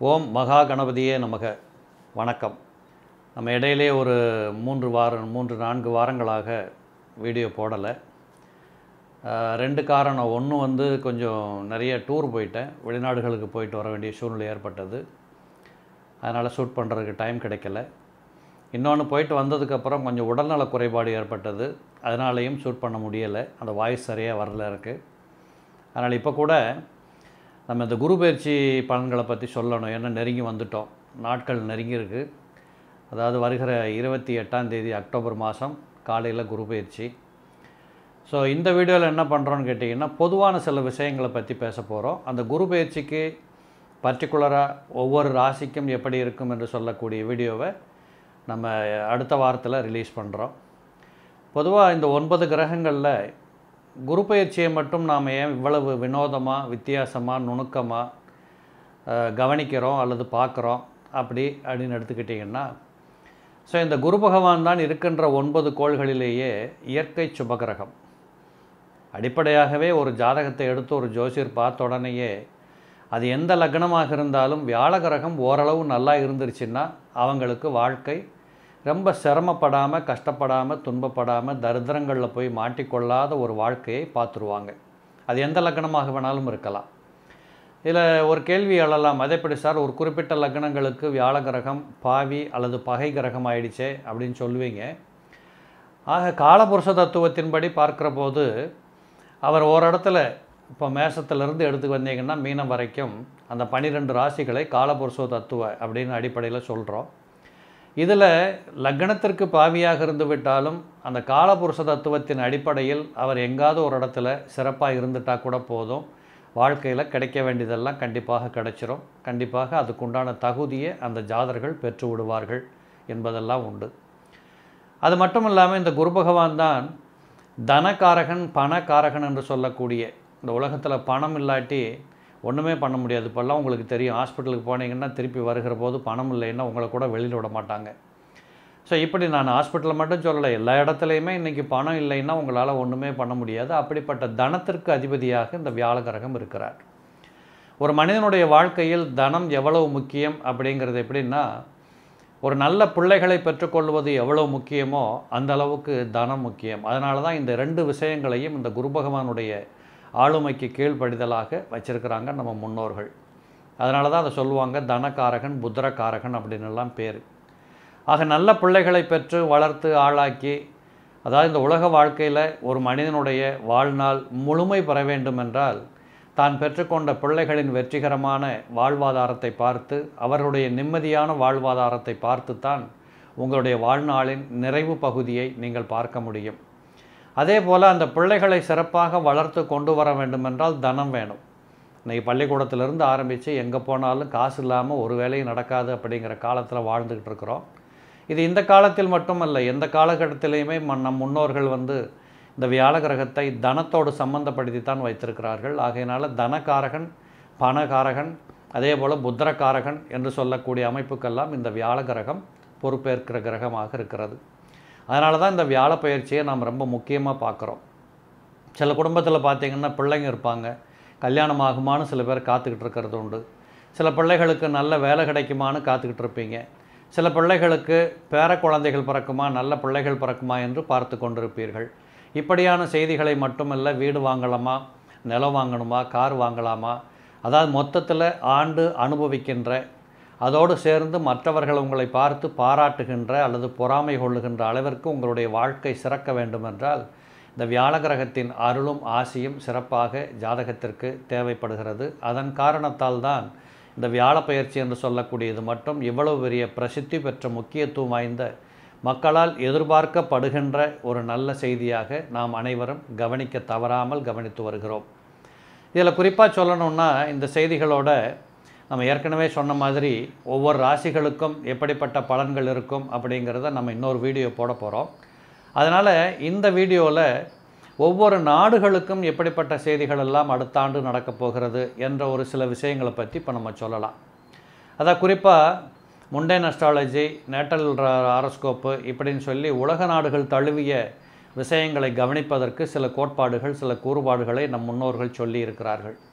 ஓம் மகா கணபதியே நமக வணக்கம் நம்ம இடையிலே ஒரு மூன்று வாரம் மூன்று நான்கு வாரங்களாக வீடியோ போடலை ஆஹ் ரெண்டு காரணம் ஒன்று வந்து கொஞ்சம் நிறைய டூர் போயிட்டேன் வெளிநாடுகளுக்கு போயிட்டு வர வேண்டிய சூழ்நிலை ஏற்பட்டது அதனால் ஷூட் பண்ணுறதுக்கு டைம் கிடைக்கல இன்னொன்று போயிட்டு வந்ததுக்கப்புறம் கொஞ்சம் உடல்நல குறைபாடு ஏற்பட்டது அதனாலேயும் ஷூட் பண்ண முடியலை அந்த வாய்ஸ் சரியாக வரல இருக்குது அதனால் இப்போ கூட நம்ம இந்த குரு பயிற்சி பலன்களை பற்றி சொல்லணும் ஏன்னா நெருங்கி வந்துட்டோம் நாட்கள் நெருங்கி இருக்கு அதாவது வருகிற இருபத்தி எட்டாம் தேதி அக்டோபர் மாதம் காலையில் குரு பயிற்சி ஸோ இந்த வீடியோவில் என்ன பண்ணுறோன்னு கேட்டிங்கன்னா பொதுவான சில விஷயங்களை பற்றி பேச போகிறோம் அந்த குரு பயிற்சிக்கு பர்டிகுலராக ஒவ்வொரு ராசிக்கும் எப்படி இருக்கும் என்று சொல்லக்கூடிய வீடியோவை நம்ம அடுத்த வாரத்தில் ரிலீஸ் பண்ணுறோம் பொதுவாக இந்த ஒன்பது கிரகங்களில் குரு பயிற்சியை மட்டும் நாம் ஏன் இவ்வளவு வினோதமாக வித்தியாசமாக நுணுக்கமாக கவனிக்கிறோம் அல்லது பார்க்குறோம் அப்படி அப்படின்னு எடுத்துக்கிட்டிங்கன்னா ஸோ இந்த குரு பகவான் தான் இருக்கின்ற ஒன்பது கோள்களிலேயே இயற்கை சுபகிரகம் அடிப்படையாகவே ஒரு ஜாதகத்தை எடுத்து ஒரு ஜோசியர் பார்த்த உடனேயே அது எந்த லக்னமாக இருந்தாலும் வியாழ கிரகம் ஓரளவு நல்லா இருந்துருச்சுன்னா அவங்களுக்கு வாழ்க்கை ரொம்ப சிரமப்படாமல் கஷ்டப்படாமல் துன்பப்படாமல் தரித்திரங்களில் போய் மாட்டிக்கொள்ளாத ஒரு வாழ்க்கையை பார்த்துருவாங்க அது எந்த லக்னமாக வேணாலும் இருக்கலாம் இதில் ஒரு கேள்வி எழலாம் அது எப்படி சார் ஒரு குறிப்பிட்ட லக்னங்களுக்கு வியாழ கிரகம் பாவி அல்லது பகை கிரகம் ஆயிடுச்சே அப்படின்னு சொல்லுவீங்க ஆக காலபுருஷ தத்துவத்தின்படி பார்க்குற போது அவர் ஒரு இடத்துல இப்போ மேசத்திலிருந்து எடுத்து வந்தீங்கன்னா மீனம் வரைக்கும் அந்த பன்னிரெண்டு ராசிகளை காலபுருஷ தத்துவ அப்படின்னு அடிப்படையில் சொல்கிறோம் இதில் லக்னத்திற்கு பாவியாக இருந்து விட்டாலும் அந்த காலபுருஷ தத்துவத்தின் அடிப்படையில் அவர் எங்காவது ஒரு இடத்துல சிறப்பாக இருந்துட்டால் கூட போதும் வாழ்க்கையில் கிடைக்க வேண்டியதெல்லாம் கண்டிப்பாக கிடைச்சிரும் கண்டிப்பாக அதுக்குண்டான தகுதியை அந்த ஜாதர்கள் பெற்று விடுவார்கள் என்பதெல்லாம் உண்டு அது மட்டும் இல்லாமல் இந்த குரு பகவான் தான் தனகாரகன் பணக்காரகன் என்று சொல்லக்கூடிய இந்த உலகத்தில் பணம் இல்லாட்டி ஒன்றுமே பண்ண முடியாது இப்போல்லாம் உங்களுக்கு தெரியும் ஹாஸ்பிட்டலுக்கு போனீங்கன்னா திருப்பி வருகிற போது பணம் இல்லைன்னா உங்களை கூட வெளியில் விட மாட்டாங்க ஸோ இப்படி நான் ஹாஸ்பிட்டலில் மட்டும் சொல்லலை எல்லா இடத்துலையுமே இன்றைக்கி பணம் இல்லைன்னா உங்களால் ஒன்றுமே பண்ண முடியாது அப்படிப்பட்ட தனத்திற்கு அதிபதியாக இந்த வியாழ கிரகம் இருக்கிறார் ஒரு மனிதனுடைய வாழ்க்கையில் தனம் எவ்வளவு முக்கியம் அப்படிங்கிறது எப்படின்னா ஒரு நல்ல பிள்ளைகளை பெற்றுக்கொள்வது எவ்வளவு முக்கியமோ அந்த அளவுக்கு தனம் முக்கியம் அதனால தான் இந்த ரெண்டு விஷயங்களையும் இந்த குரு பகவானுடைய ஆளுமைக்கு கீழ்ப்படிதலாக வச்சிருக்கிறாங்க நம்ம முன்னோர்கள் அதனால தான் அதை சொல்லுவாங்க தனக்காரகன் புத்திரக்காரகன் அப்படின்னு எல்லாம் பேர் ஆக நல்ல பிள்ளைகளை பெற்று வளர்த்து ஆளாக்கி அதாவது இந்த உலக வாழ்க்கையில் ஒரு மனிதனுடைய வாழ்நாள் முழுமை பெற வேண்டும் என்றால் தான் பெற்றுக்கொண்ட பிள்ளைகளின் வெற்றிகரமான வாழ்வாதாரத்தை பார்த்து அவர்களுடைய நிம்மதியான வாழ்வாதாரத்தை பார்த்து தான் உங்களுடைய வாழ்நாளின் நிறைவு பகுதியை நீங்கள் பார்க்க முடியும் அதே போல் அந்த பிள்ளைகளை சிறப்பாக வளர்த்து கொண்டு வர வேண்டுமென்றால் தனம் வேணும் இன்றைக்கி பள்ளிக்கூடத்திலிருந்து ஆரம்பித்து எங்கே போனாலும் காசு இல்லாமல் ஒரு வேலையும் நடக்காது அப்படிங்கிற காலத்தில் வாழ்ந்துக்கிட்டு இருக்கிறோம் இது இந்த காலத்தில் மட்டுமல்ல எந்த காலகட்டத்திலையுமே ம- நம் முன்னோர்கள் வந்து இந்த வியாழ கிரகத்தை தனத்தோடு சம்பந்தப்படுத்தி தான் வைத்திருக்கிறார்கள் ஆகையினால தனகாரகன் பணகாரகன் அதே போல் புத்திரக்காரகன் என்று சொல்லக்கூடிய அமைப்புக்கெல்லாம் இந்த வியாழ கிரகம் பொறுப்பேற்கிற கிரகமாக இருக்கிறது அதனால தான் இந்த வியாழ பயிற்சியை நாம் ரொம்ப முக்கியமாக பார்க்குறோம் சில குடும்பத்தில் பார்த்தீங்கன்னா பிள்ளைங்க இருப்பாங்க கல்யாணம் ஆகுமான்னு சில பேர் காத்துக்கிட்டு இருக்கிறது உண்டு சில பிள்ளைகளுக்கு நல்ல வேலை கிடைக்குமான்னு காத்துக்கிட்டு இருப்பீங்க சில பிள்ளைகளுக்கு பேர குழந்தைகள் பிறக்குமா நல்ல பிள்ளைகள் பிறக்குமா என்று பார்த்து கொண்டிருப்பீர்கள் இப்படியான செய்திகளை மட்டுமல்ல வீடு வாங்கலாமா நிலம் வாங்கணுமா கார் வாங்கலாமா அதாவது மொத்தத்தில் ஆண்டு அனுபவிக்கின்ற அதோடு சேர்ந்து மற்றவர்கள் உங்களை பார்த்து பாராட்டுகின்ற அல்லது பொறாமை கொள்ளுகின்ற அளவிற்கு உங்களுடைய வாழ்க்கை சிறக்க வேண்டுமென்றால் இந்த வியாழ கிரகத்தின் அருளும் ஆசியும் சிறப்பாக ஜாதகத்திற்கு தேவைப்படுகிறது அதன் காரணத்தால் தான் இந்த வியாழ பயிற்சி என்று சொல்லக்கூடியது மட்டும் இவ்வளவு பெரிய பிரசித்தி பெற்ற முக்கியத்துவம் வாய்ந்த மக்களால் எதிர்பார்க்கப்படுகின்ற ஒரு நல்ல செய்தியாக நாம் அனைவரும் கவனிக்க தவறாமல் கவனித்து வருகிறோம் இதில் குறிப்பாக சொல்லணும்னா இந்த செய்திகளோட நம்ம ஏற்கனவே சொன்ன மாதிரி ஒவ்வொரு ராசிகளுக்கும் எப்படிப்பட்ட பலன்கள் இருக்கும் அப்படிங்கிறத நம்ம இன்னொரு வீடியோ போட போகிறோம் அதனால் இந்த வீடியோவில் ஒவ்வொரு நாடுகளுக்கும் எப்படிப்பட்ட செய்திகள் எல்லாம் அடுத்த ஆண்டு நடக்கப் போகிறது என்ற ஒரு சில விஷயங்களை பற்றி இப்போ நம்ம சொல்லலாம் அதான் குறிப்பாக முண்டைன் அஸ்ட்ராலஜி நேட்டல் ஆரோஸ்கோப்பு இப்படின்னு சொல்லி உலக நாடுகள் தழுவிய விஷயங்களை கவனிப்பதற்கு சில கோட்பாடுகள் சில கூறுபாடுகளை நம் முன்னோர்கள் சொல்லி இருக்கிறார்கள்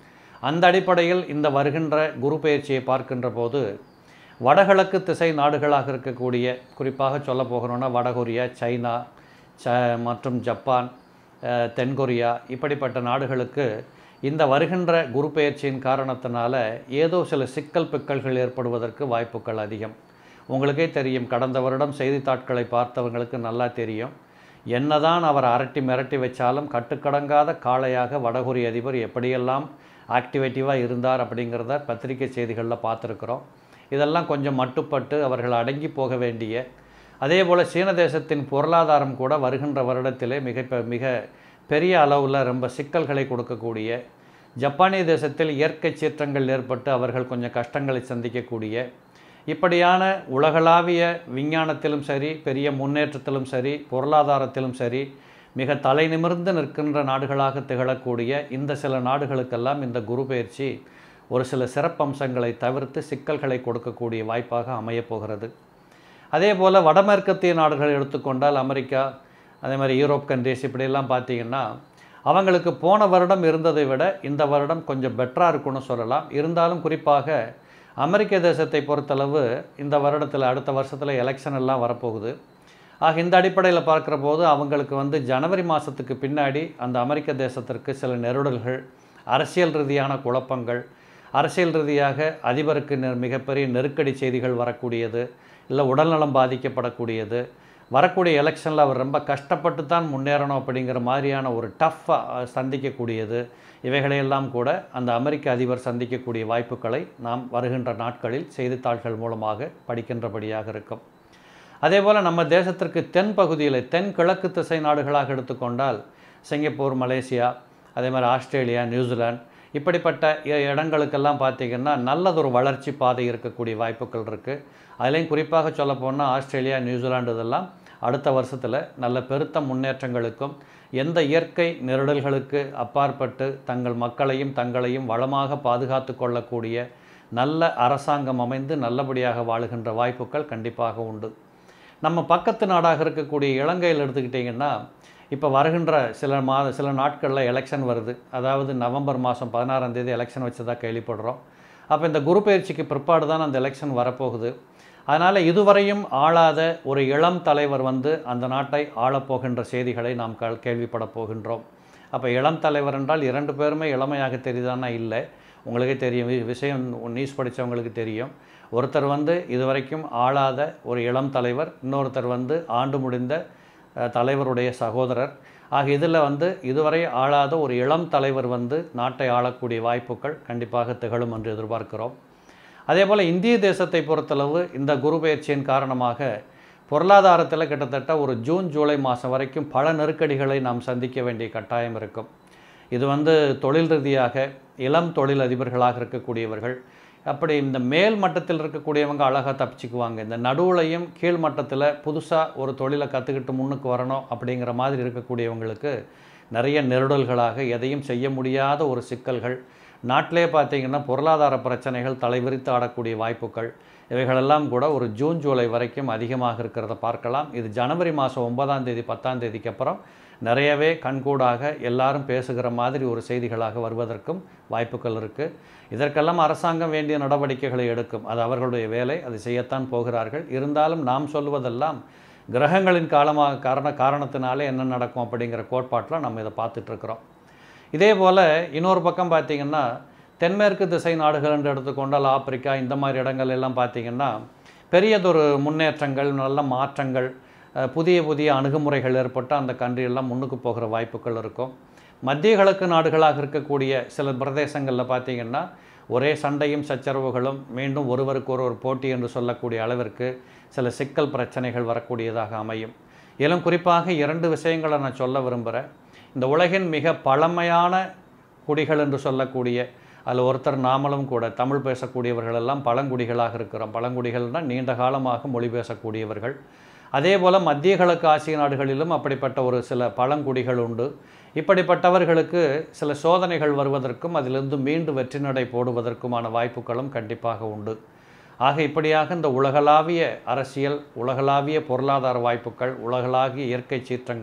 அந்த அடிப்படையில் இந்த வருகின்ற குரு பயிற்சியை பார்க்கின்ற போது வடகிழக்கு திசை நாடுகளாக இருக்கக்கூடிய குறிப்பாக சொல்ல போகிறோன்னா வடகொரியா சைனா ச மற்றும் ஜப்பான் அஹ், தென்கொரியா இப்படிப்பட்ட நாடுகளுக்கு இந்த வருகின்ற குரு பெயர்ச்சியின் காரணத்தினால ஏதோ சில சிக்கல் பிக்கல்கள் ஏற்படுவதற்கு வாய்ப்புகள் அதிகம் உங்களுக்கே தெரியும் கடந்த வருடம் செய்தித்தாட்களை பார்த்தவங்களுக்கு நல்லா தெரியும் என்னதான் அவர் அரட்டி மிரட்டி வச்சாலும் கட்டுக்கடங்காத காளையாக வடகொரிய அதிபர் எப்படியெல்லாம் ஆக்டிவேட்டிவாக இருந்தார் அப்படிங்கிறத பத்திரிகை செய்திகளில் பார்த்துருக்குறோம் இதெல்லாம் கொஞ்சம் மட்டுப்பட்டு அவர்கள் அடங்கி போக வேண்டிய அதே போல் சீன தேசத்தின் பொருளாதாரம் கூட வருகின்ற வருடத்திலே மிக பெ- மிக பெரிய அளவில் ரொம்ப சிக்கல்களை கொடுக்கக்கூடிய ஜப்பானிய தேசத்தில் இயற்கை சீற்றங்கள் ஏற்பட்டு அவர்கள் கொஞ்சம் கஷ்டங்களை சந்திக்கக்கூடிய இப்படியான உலகளாவிய விஞ்ஞானத்திலும் சரி பெரிய முன்னேற்றத்திலும் சரி பொருளாதாரத்திலும் சரி மிக தலை நிமிர்ந்து நிற்கின்ற நாடுகளாக திகழக்கூடிய இந்த சில நாடுகளுக்கெல்லாம் இந்த குரு பயிற்சி ஒரு சில சிறப்பம்சங்களை தவிர்த்து சிக்கல்களை கொடுக்கக்கூடிய வாய்ப்பாக அமையப் போகிறது அதே போல் வடமேற்கத்திய நாடுகள் எடுத்துக்கொண்டால் அமெரிக்கா அதே மாதிரி யூரோப் கண்ட்ரிஸ் இப்படியெல்லாம் பார்த்தீங்கன்னா அவங்களுக்கு போன வருடம் இருந்ததை விட இந்த வருடம் கொஞ்சம் பெட்டராக இருக்கும்னு சொல்லலாம் இருந்தாலும் குறிப்பாக அமெரிக்க தேசத்தை பொறுத்தளவு இந்த வருடத்தில் அடுத்த வருஷத்தில் எலெக்ஷன் எல்லாம் வரப்போகுது ஆக இந்த அடிப்படையில் பார்க்குற போது அவங்களுக்கு வந்து ஜனவரி மாதத்துக்கு பின்னாடி அந்த அமெரிக்க தேசத்திற்கு சில நெருடல்கள் அரசியல் ரீதியான குழப்பங்கள் அரசியல் ரீதியாக அதிபருக்கு நெ- மிகப்பெரிய நெருக்கடி செய்திகள் வரக்கூடியது இல்லை உடல்நலம் பாதிக்கப்படக்கூடியது வரக்கூடிய எலெக்ஷனில் அவர் ரொம்ப கஷ்டப்பட்டு தான் முன்னேறணும் அப்படிங்கிற மாதிரியான ஒரு டஃப்பாக சந்திக்கக்கூடியது இவைகளையெல்லாம் கூட அந்த அமெரிக்க அதிபர் சந்திக்கக்கூடிய வாய்ப்புகளை நாம் வருகின்ற நாட்களில் செய்தித்தாள்கள் மூலமாக படிக்கின்றபடியாக இருக்கும் அதே போல் நம்ம தேசத்திற்கு தென் பகுதியில் தென் கிழக்கு திசை நாடுகளாக எடுத்துக்கொண்டால் சிங்கப்பூர் மலேசியா அதே மாதிரி ஆஸ்திரேலியா நியூசிலாந்து இப்படிப்பட்ட இ- இடங்களுக்கெல்லாம் பார்த்திங்கன்னா நல்லதொரு வளர்ச்சி பாதை இருக்கக்கூடிய வாய்ப்புகள் இருக்குது அதுலேயும் குறிப்பாக சொல்ல போனால் ஆஸ்திரேலியா நியூசிலாந்து இதெல்லாம் அடுத்த வருஷத்தில் நல்ல பெருத்த முன்னேற்றங்களுக்கும் எந்த இயற்கை நெருடல்களுக்கு அப்பாற்பட்டு தங்கள் மக்களையும் தங்களையும் வளமாக பாதுகாத்து கொள்ளக்கூடிய நல்ல அரசாங்கம் அமைந்து நல்லபடியாக வாழுகின்ற வாய்ப்புகள் கண்டிப்பாக உண்டு நம்ம பக்கத்து நாடாக இருக்கக்கூடிய இலங்கையில் எடுத்துக்கிட்டிங்கன்னா இப்போ வருகின்ற சில மாத சில நாட்களில் எலெக்ஷன் வருது அதாவது நவம்பர் மாதம் பதினாறாம் தேதி எலெக்ஷன் வச்சதாக கேள்விப்படுறோம் அப்போ இந்த குரு பயிற்சிக்கு பிற்பாடு தான் அந்த எலெக்ஷன் வரப்போகுது அதனால் இதுவரையும் ஆளாத ஒரு இளம் தலைவர் வந்து அந்த நாட்டை ஆளப்போகின்ற செய்திகளை நாம் க கேள்விப்பட போகின்றோம் அப்போ இளம் தலைவர் என்றால் இரண்டு பேருமே இளமையாக தெரியுதானா இல்லை உங்களுக்கே தெரியும் வி- விஷயம் நியூஸ் படித்தவங்களுக்கு தெரியும் ஒருத்தர் வந்து இதுவரைக்கும் ஆளாத ஒரு இளம் தலைவர் இன்னொருத்தர் வந்து ஆண்டு முடிந்த அஹ், தலைவருடைய சகோதரர் ஆக இதில் வந்து இதுவரை ஆளாத ஒரு இளம் தலைவர் வந்து நாட்டை ஆளக்கூடிய வாய்ப்புகள் கண்டிப்பாக திகழும் என்று எதிர்பார்க்கிறோம் அதே போல் இந்திய தேசத்தை பொறுத்தளவு இந்த குரு பயிற்சியின் காரணமாக பொருளாதாரத்தில் கிட்டத்தட்ட ஒரு ஜூன் ஜூலை மாதம் வரைக்கும் பல நெருக்கடிகளை நாம் சந்திக்க வேண்டிய கட்டாயம் இருக்கும் இது வந்து தொழில் ரீதியாக இளம் தொழில் அதிபர்களாக இருக்கக்கூடியவர்கள் அப்படி இந்த மேல் மட்டத்தில் இருக்கக்கூடியவங்க அழகாக தப்பிச்சுக்குவாங்க இந்த நடுவுலையும் கீழ் மட்டத்தில் புதுசாக ஒரு தொழிலை கற்றுக்கிட்டு முன்னுக்கு வரணும் அப்படிங்கிற மாதிரி இருக்கக்கூடியவங்களுக்கு நிறைய நெருடல்களாக எதையும் செய்ய முடியாத ஒரு சிக்கல்கள் நாட்டிலே பார்த்தீங்கன்னா பொருளாதார பிரச்சனைகள் தலைவிரித்து ஆடக்கூடிய வாய்ப்புகள் இவைகளெல்லாம் கூட ஒரு ஜூன் ஜூலை வரைக்கும் அதிகமாக இருக்கிறத பார்க்கலாம் இது ஜனவரி மாதம் ஒன்பதாம் தேதி பத்தாம் தேதிக்கு அப்புறம் நிறையவே கண்கூடாக எல்லாரும் பேசுகிற மாதிரி ஒரு செய்திகளாக வருவதற்கும் வாய்ப்புகள் இருக்குது இதற்கெல்லாம் அரசாங்கம் வேண்டிய நடவடிக்கைகளை எடுக்கும் அது அவர்களுடைய வேலை அது செய்யத்தான் போகிறார்கள் இருந்தாலும் நாம் சொல்வதெல்லாம் கிரகங்களின் காலமாக காரண காரணத்தினாலே என்ன நடக்கும் அப்படிங்கிற கோட்பாட்டில் நம்ம இதை பார்த்துட்ருக்குறோம் இதே போல் இன்னொரு பக்கம் பார்த்தீங்கன்னா தென்மேற்கு திசை நாடுகள் என்று எடுத்துக்கொண்டால் ஆப்பிரிக்கா இந்த மாதிரி இடங்கள் எல்லாம் பார்த்தீங்கன்னா பெரியதொரு முன்னேற்றங்கள் நல்ல மாற்றங்கள் அஹ், புதிய புதிய அணுகுமுறைகள் ஏற்பட்டு அந்த country எல்லாம் முன்னுக்கு போகிற வாய்ப்புகள் இருக்கும் மத்திய கிழக்கு நாடுகளாக இருக்கக்கூடிய சில பிரதேசங்களில் பார்த்தீங்கன்னா ஒரே சண்டையும் சச்சரவுகளும் மீண்டும் ஒருவருக்கு ஒருவர் போட்டி என்று சொல்லக்கூடிய அளவிற்கு சில சிக்கல் பிரச்சனைகள் வரக்கூடியதாக அமையும் இதிலும் குறிப்பாக இரண்டு விஷயங்களை நான் சொல்ல விரும்புகிறேன் இந்த உலகின் மிக பழமையான குடிகள் என்று சொல்லக்கூடிய அதில் ஒருத்தர் நாமளும் கூட தமிழ் பேசக்கூடியவர்கள் எல்லாம் பழங்குடிகளாக இருக்கிறோம் பழங்குடிகள்னால் நீண்ட காலமாக மொழி பேசக்கூடியவர்கள் அதே போல் மத்திய கிழக்கு ஆசிய நாடுகளிலும் அப்படிப்பட்ட ஒரு சில பழங்குடிகள் உண்டு இப்படிப்பட்டவர்களுக்கு சில சோதனைகள் வருவதற்கும் அதிலிருந்து மீண்டு வெற்றி நடை போடுவதற்குமான வாய்ப்புகளும் கண்டிப்பாக உண்டு ஆக இப்படியாக இந்த உலகளாவிய அரசியல் உலகளாவிய பொருளாதார வாய்ப்புகள் உலகளாவிய இயற்கை சீற்றங்கள்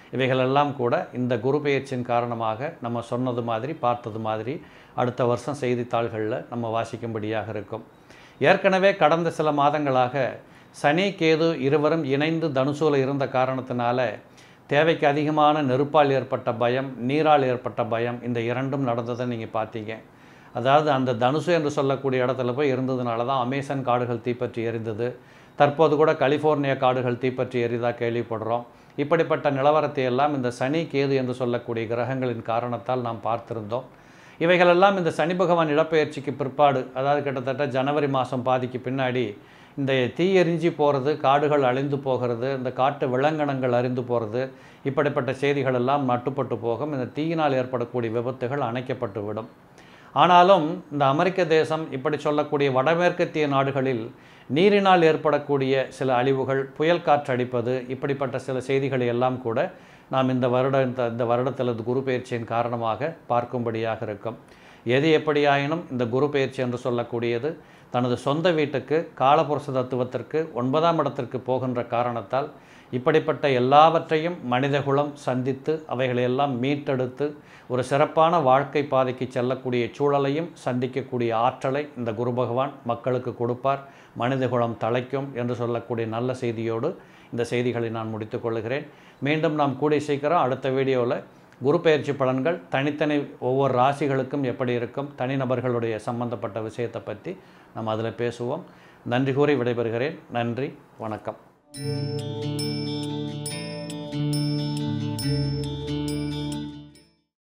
இவைகளெல்லாம் கூட இந்த குரு பெயர்ச்சியின் காரணமாக நம்ம சொன்னது மாதிரி பார்த்தது மாதிரி அடுத்த வருஷம் செய்தித்தாள்களில் நம்ம வாசிக்கும்படியாக இருக்கும் ஏற்கனவே கடந்த சில மாதங்களாக சனி கேது இருவரும் இணைந்து தனுசூல இருந்த காரணத்தினால தேவைக்கு அதிகமான நெருப்பால் ஏற்பட்ட பயம் நீரால் ஏற்பட்ட பயம் இந்த இரண்டும் நடந்ததை நீங்கள் பார்த்தீங்க அதாவது அந்த தனுசு என்று சொல்லக்கூடிய இடத்துல போய் இருந்ததுனால தான் அமேசான் காடுகள் தீப்பற்றி எரிந்தது தற்போது கூட கலிஃபோர்னியா காடுகள் தீப்பற்றி எரிதா கேள்விப்படுறோம் இப்படிப்பட்ட நிலவரத்தை எல்லாம் இந்த சனி கேது என்று சொல்லக்கூடிய கிரகங்களின் காரணத்தால் நாம் பார்த்திருந்தோம் இவைகளெல்லாம் இந்த சனி பகவான் இடப்பெயர்ச்சிக்கு பிற்பாடு அதாவது கிட்டத்தட்ட ஜனவரி மாதம் பாதிக்கு பின்னாடி இந்த தீ எரிஞ்சு போகிறது காடுகள் அழிந்து போகிறது இந்த காட்டு விலங்கணங்கள் அழிந்து போகிறது இப்படிப்பட்ட செய்திகள் எல்லாம் மட்டுப்பட்டு போகும் இந்த தீயினால் ஏற்படக்கூடிய விபத்துகள் அணைக்கப்பட்டு விடும் ஆனாலும் இந்த அமெரிக்க தேசம் இப்படி சொல்லக்கூடிய வடமேற்கத்திய நாடுகளில் நீரினால் ஏற்படக்கூடிய சில அழிவுகள் புயல் காற்றடிப்பது இப்படிப்பட்ட சில செய்திகளை எல்லாம் கூட நாம் இந்த வருட இந்த இந்த வருடத்திலது குரு பயிற்சியின் காரணமாக பார்க்கும்படியாக இருக்கும் எது எப்படியாயினும் இந்த குரு பயிற்சி என்று சொல்லக்கூடியது தனது சொந்த வீட்டுக்கு காலபுருஷ தத்துவத்திற்கு ஒன்பதாம் இடத்திற்கு போகின்ற காரணத்தால் இப்படிப்பட்ட எல்லாவற்றையும் மனிதகுலம் சந்தித்து அவைகளையெல்லாம் மீட்டெடுத்து ஒரு சிறப்பான வாழ்க்கை பாதைக்கு செல்லக்கூடிய சூழலையும் சந்திக்கக்கூடிய ஆற்றலை இந்த குரு பகவான் மக்களுக்கு கொடுப்பார் மனிதகுலம் தலைக்கும் என்று சொல்லக்கூடிய நல்ல செய்தியோடு இந்த செய்திகளை நான் முடித்துக் கொள்கிறேன் மீண்டும் நாம் கூடிய சீக்கிரம் அடுத்த வீடியோவில் குரு பெயர்ச்சி பலன்கள் தனித்தனி ஒவ்வொரு ராசிகளுக்கும் எப்படி இருக்கும் தனிநபர்களுடைய சம்பந்தப்பட்ட விஷயத்தை பற்றி நம்ம அதில் பேசுவோம் நன்றி கூறி விடைபெறுகிறேன் நன்றி வணக்கம்